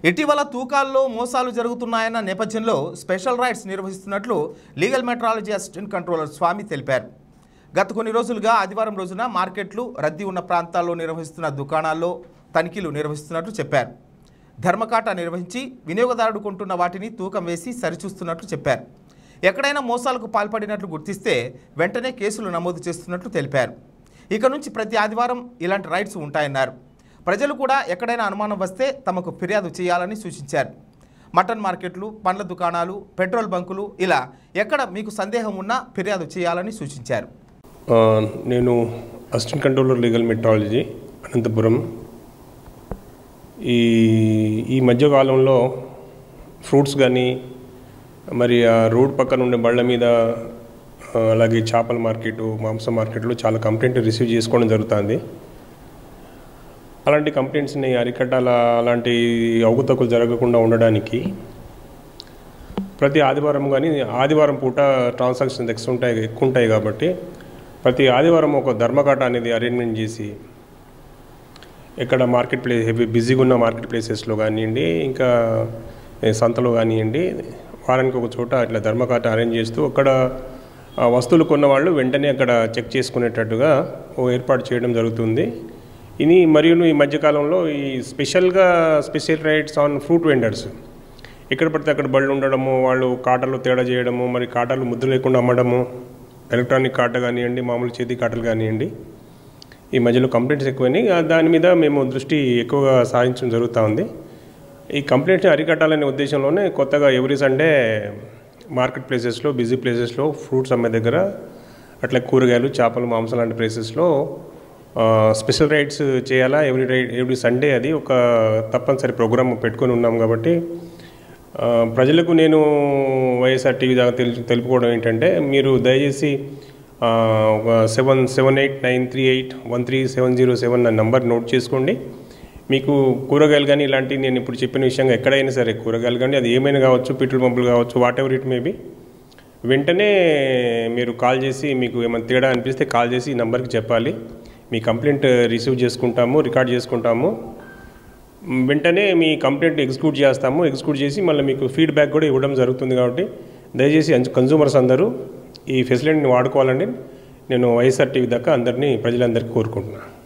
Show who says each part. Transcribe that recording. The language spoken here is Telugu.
Speaker 1: ఇటీవల తూకాల్లో మోసాలు జరుగుతున్నాయన్న నేపథ్యంలో స్పెషల్ రైడ్స్ నిర్వహిస్తున్నట్లు legal metrology assistant controller Swamy తెలిపారు గత కొన్ని రోజులుగా ఆదివారం రోజున మార్కెట్లు రద్దీ ఉన్న ప్రాంతాల్లో నిర్వహిస్తున్న దుకాణాల్లో తనిఖీలు నిర్వహిస్తున్నట్లు చెప్పారు ధర్మకాట నిర్వహించి వినియోగదారుడు కొంటున్న వాటిని తూకం వేసి సరిచూస్తున్నట్లు చెప్పారు ఎక్కడైనా మోసాలకు పాల్పడినట్లు గుర్తిస్తే వెంటనే కేసులు నమోదు చేస్తున్నట్లు తెలిపారు ఇక నుంచి ప్రతి ఆదివారం ఇలాంటి రైడ్స్ ఉంటాయన్నారు ప్రజలు కూడా ఎక్కడైనా అనుమానం వస్తే తమకు ఫిర్యాదు చేయాలని సూచించారు మటన్ మార్కెట్లు పండ్ల దుకాణాలు పెట్రోల్ బంకులు ఇలా ఎక్కడ మీకు సందేహం ఉన్నా ఫిర్యాదు చేయాలని సూచించారు
Speaker 2: ఆ, నేను assistant controller legal metrology Anantapuram ఈ ఈ మధ్యకాలంలో ఫ్రూట్స్ కానీ మరి ఆ రోడ్ పక్కన ఉండే బళ్ళ మీద ఆ, అలాగే చేపల మార్కెట్ మాంసం మార్కెట్లో చాలా కంప్లైంట్ రిసీవ్ చేసుకోవడం జరుగుతుంది అలాంటి కంప్లైంట్స్ని అరికట్టాల అలాంటి అవకతవకలు జరగకుండా ఉండడానికి ప్రతి ఆదివారం కానీ ఆదివారం పూట ట్రాన్సాక్షన్స్ ఎక్కువ ఉంటాయి ఎక్కువ ఉంటాయి కాబట్టి ప్రతి ఆదివారం ఒక ధర్మకాట అనేది అరేంజ్మెంట్ చేసి ఎక్కడ మార్కెట్ ప్లేస్ హెవీ బిజీగా ఉన్న మార్కెట్ ప్లేసెస్లో కానివ్వండి ఇంకా ఏ, సంతలో కానివ్వండి వారానికి ఒక చోట ఇట్లా ధర్మకాట అరేంజ్ చేస్తూ అక్కడ ఆ వస్తువులు కొన్న వాళ్ళు వెంటనే అక్కడ చెక్ చేసుకునేటట్టుగా ఓ ఏర్పాటు చేయడం జరుగుతుంది ఇది మరియు ఈ మధ్యకాలంలో ఈ స్పెషల్గా special raids on fruit vendors ఎక్కడ పడితే అక్కడ బళ్ళు ఉండడము వాళ్ళు కాటలు తేడా చేయడము మరి కాటలు ముద్ర లేకుండా అమ్మడము ఎలక్ట్రానిక్ కాట కానివ్వండి మామూలు చేతి కాటలు కానివ్వండి ఈ మధ్యలో కంప్లైంట్స్ ఎక్కువైనాయి ఆ దాని మీద మేము దృష్టి ఎక్కువగా సాధించడం జరుగుతూ ఉంది ఈ కంప్లైంట్ని అరికట్టాలనే ఉద్దేశంలోనే కొత్తగా ఎవ్రీ సండే మార్కెట్ ప్లేసెస్లో బిజీ ప్లేసెస్లో ఫ్రూట్స్ అమ్మే దగ్గర అట్లా కూరగాయలు చేపలు మాంసం లాంటి ప్లేసెస్లో స్పెషల్ రైడ్స్ చేయాలా ఎవ్రీ రైడ్ ఎవ్రీ సండే అది ఒక తప్పనిసరి ప్రోగ్రామ్ పెట్టుకొని ఉన్నాం కాబట్టి ఆ, ప్రజలకు నేను వైఎస్ఆర్ టీవీ దాకా తెలు తెలుపుకోవడం ఏంటంటే మీరు దయచేసి ఆ, ఒక seven seven eight nine three eight one three seven zero seven నా నంబర్ నోట్ చేసుకోండి మీకు కూరగాయలు కానీ ఇలాంటివి నేను ఇప్పుడు చెప్పిన విషయంగా ఎక్కడైనా సరే కూరగాయలు కానీ అది ఏమైనా కావచ్చు పెట్రోల్ పంపులు కావచ్చు వాట్ ఎవర్ ఇట్ మేబీ వెంటనే మీరు కాల్ చేసి మీకు ఏమైనా తేడా అనిపిస్తే కాల్ చేసి ఈ నెంబర్కి చెప్పాలి మీ కంప్లైంట్ రిసీవ్ చేసుకుంటాము రికార్డ్ చేసుకుంటాము మ్, వెంటనే మీ కంప్లైంట్ ఎగ్జిక్యూట్ చేస్తాము ఎగ్జిక్యూట్ చేసి మళ్ళీ మీకు ఫీడ్బ్యాక్ కూడా ఇవ్వడం జరుగుతుంది కాబట్టి దయచేసి అంచు- కన్సూమర్స్ అందరూ ఈ ఫెసిలిటీని వాడుకోవాలని నేను వైఎస్ఆర్ టీవీ దాకా అందరినీ ప్రజలందరికీ కోరుకుంటున్నాను